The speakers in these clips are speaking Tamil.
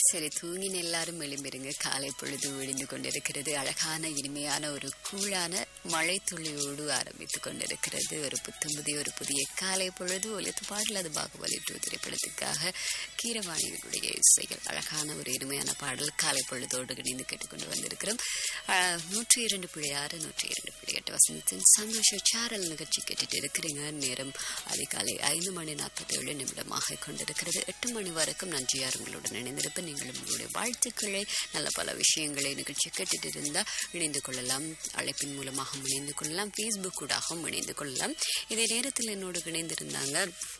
சரி தூங்கின எல்லாரும் எழும்பிருங்க காலை பொழுது விழிந்து கொண்டிருக்கிறது அழகான இனிமையான ஒரு கூழான மழை துளியோடு ஆரம்பித்துக் கொண்டிருக்கிறது ஒரு புத்தம்புதிய ஒரு புதிய காலை பொழுது ஒலித்து பாடல் அது பாகுபலி டூ திரைப்படத்துக்காக கீரவாணியினுடைய இசைகள் அழகான ஒரு இனிமையான பாடல் காலை பொழுதோடு இணைந்து கேட்டுக்கொண்டு வந்திருக்கிறோம் ஆஹ், நூற்றி இரண்டு புள்ளி ஆறு நூற்றி இரண்டு புள்ளி எட்டு வசந்தத்தின் சந்தோஷ சாரல் நிகழ்ச்சி கேட்டுட்டு இருக்கிறீங்க நேரம் அதிகாலை ஐந்து மணி நாற்பத்தி ஏழு நிமிடமாக கொண்டிருக்கிறது எட்டு மணி வரைக்கும் நன்றியார் உங்களுடன் இணைந்திருப்பேன் நீங்களும் உங்களுடைய வாழ்த்துக்களை நல்ல பல விஷயங்களை நிகழ்ச்சி கேட்டுட்டு இருந்தால் இணைந்து கொள்ளலாம் அழைப்பின் மூலமாக இணைந்து கொள்ளலாம் ஃபேஸ்புக் கூடாகவும் இணைந்து கொள்ளலாம் இதே நேரத்தில் என்னோடு இணைந்திருந்தாங்க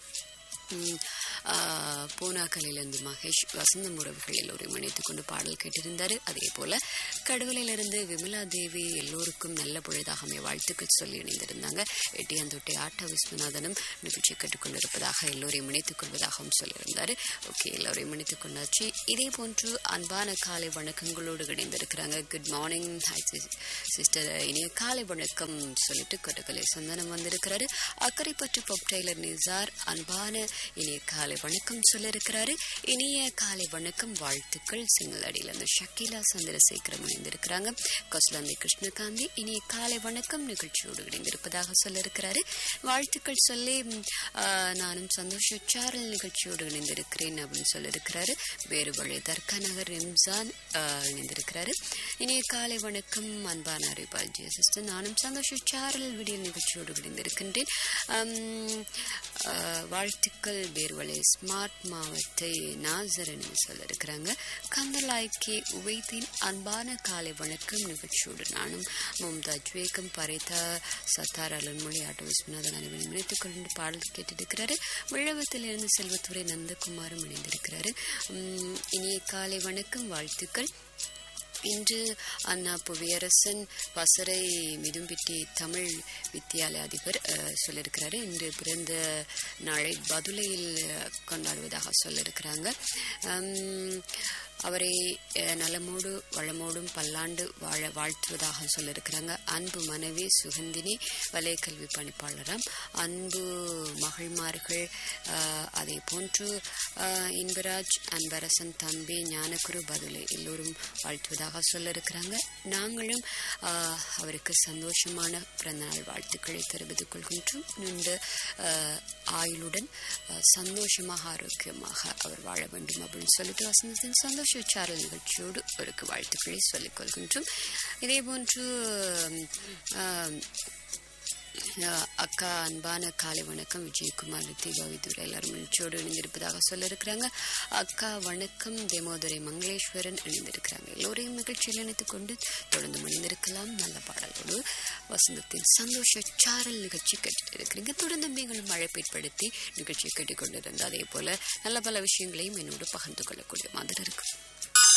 ம், ஆ, பூனாக்கலிலிருந்து மகேஷ் வசந்தம் உறவுகள் எல்லோரையும் இணைத்துக் கொண்டு பாடல் கேட்டிருந்தாரு அதே போல கடவுளிலிருந்து விமலா தேவி எல்லோருக்கும் நல்ல பொழுதாக அமைய வாழ்த்துக்கள் சொல்லி இணைந்திருந்தாங்க எட்டியாந்தொட்டை ஆட்ட விஸ்வநாதனும் நிகழ்ச்சி கேட்டுக்கொண்டிருப்பதாக எல்லோரையும் இணைத்துக் கொள்வதாகவும் சொல்லியிருந்தாரு ஓகே எல்லோரையும் இணைத்துக் கொண்டாச்சு இதே போன்று அன்பான காலை வணக்கங்களோடு இணைந்திருக்கிறாங்க குட் மார்னிங் ஹாய் சிஸ்டர் இனிய காலை வணக்கம் சொல்லிட்டு கொட்டக்கலை சந்தனம் வந்திருக்கிறாரு அக்கரைப்பற்று பப் டெய்லர் நிசார் அன்பான இனிய காலை வணக்கம் சொல்லியிருக்கிறாரு இனிய காலை வணக்கம் வாழ்த்துக்கள் சிங்களடியில இருந்து ஷக்கீலா சந்திரசேகரம் இணைந்திருக்கிறாங்க கொசலாந்தி கிருஷ்ணகாந்தி இனிய காலை வணக்கம் நிகழ்ச்சியோடு இணைந்திருப்பதாக சொல்லியிருக்கிறாரு வாழ்த்துக்கள் சொல்லி ம், ஆ, நானும் சந்தோஷ சாரல் நிகழ்ச்சியோடு இணைந்திருக்கிறேன் அப்படின்னு சொல்லியிருக்கிறாரு வேறு வழி தர்கா நகர் ரிம்சான் ஆ, இணைந்திருக்கிறாரு இனிய காலை வணக்கம் அன்பான அறிவால் ஜி சிஸ்டர் நானும் சந்தோஷ சாரல் விடியல் நிகழ்ச்சியோடு இணைந்திருக்கின்றேன் ஆம், ஆ, வாழ்த்துக்கள் வேர்வலை ஸ்மார்ட் மாவத்தை நாசரன் சொல்லியிருக்கிறாங்க கந்தலாய்க்கு உவைத்தின் அன்பான காலை வணக்கம் நிகழ்ச்சியோடு நானும் மும்தாஜ் வேகம் பரைதா சத்தார் அலன்மொழி ஆட்டோ விஸ்வநாதன் அனைவரும் இணைத்துக் கொண்டு பாடல் கேட்டிருக்கிறாரு விழவத்திலிருந்து செல்வத்துறை நந்தகுமாரும் இணைந்திருக்கிறாரு உம், இனிய காலை வணக்கம் வாழ்த்துக்கள் இன்று அண்ணா புவியரசன் பசறை மிதும்பிட்டி தமிழ் வித்தியாலய அதிபர் அஹ், சொல்லியிருக்கிறாரு இன்று பிறந்த நாளை பதுளையில் அஹ், கொண்டாடுவதாக சொல்லியிருக்கிறாங்க உம், அவரை அஹ், நலமோடு வளமோடும் பல்லாண்டு வாழ வாழ்த்துவதாக சொல்லியிருக்கிறாங்க அன்பு மனைவி சுகந்தினி வலயக்கல்வி பணிப்பாளராம் அன்பு மகள்மார்கள் அஹ், அதே போன்று அஹ், இன்பராஜ் அன்பரசன் தம்பி ஞானகுரு பதுலை எல்லோரும் வாழ்த்துவதாக சொல்லியிருக்கிறாங்க நாங்களும் ஆஹ், அவருக்கு சந்தோஷமான பிறந்தநாள் வாழ்த்துக்களை தெரிவித்துக் கொள்கின்றோம் இந்த ஆஹ், ஆயுளுடன் ஆஹ், சந்தோஷமாக ஆரோக்கியமாக அவர் வாழ வேண்டும் அப்படின்னு சொல்லிட்டு வசந்தத்தின் சந்தோஷ சாரல் நிகழ்ச்சியோடு அவருக்கு வாழ்த்துக்களை சொல்லிக் கொள்கின்றோம் இதே போன்று ஆஹ், ஆஹ், அக்கா அன்பான காலை வணக்கம் விஜயகுமார் தீபாவி துரை எல்லாரும் மகிழ்ச்சியோடு இணைந்திருப்பதாக சொல்லியிருக்கிறாங்க அக்கா வணக்கம் தேமோதரை மங்களேஸ்வரன் இணைந்திருக்கிறாங்க எல்லோரையும் நிகழ்ச்சியில் இணைத்துக் கொண்டு தொடர்ந்து இணைந்திருக்கலாம் நல்ல பாடலோடு வசந்தத்தின் சந்தோஷ சாரல் நிகழ்ச்சி கேட்டுட்டு இருக்கிறீங்க தொடர்ந்து நீங்களும் அழைப்பேற்படுத்தி நிகழ்ச்சியை கேட்டுக்கொண்டிருந்த அதே போல நல்ல பல விஷயங்களையும் என்னோடு பகிர்ந்து கொள்ளக்கூடிய மாதிரி இருக்கும்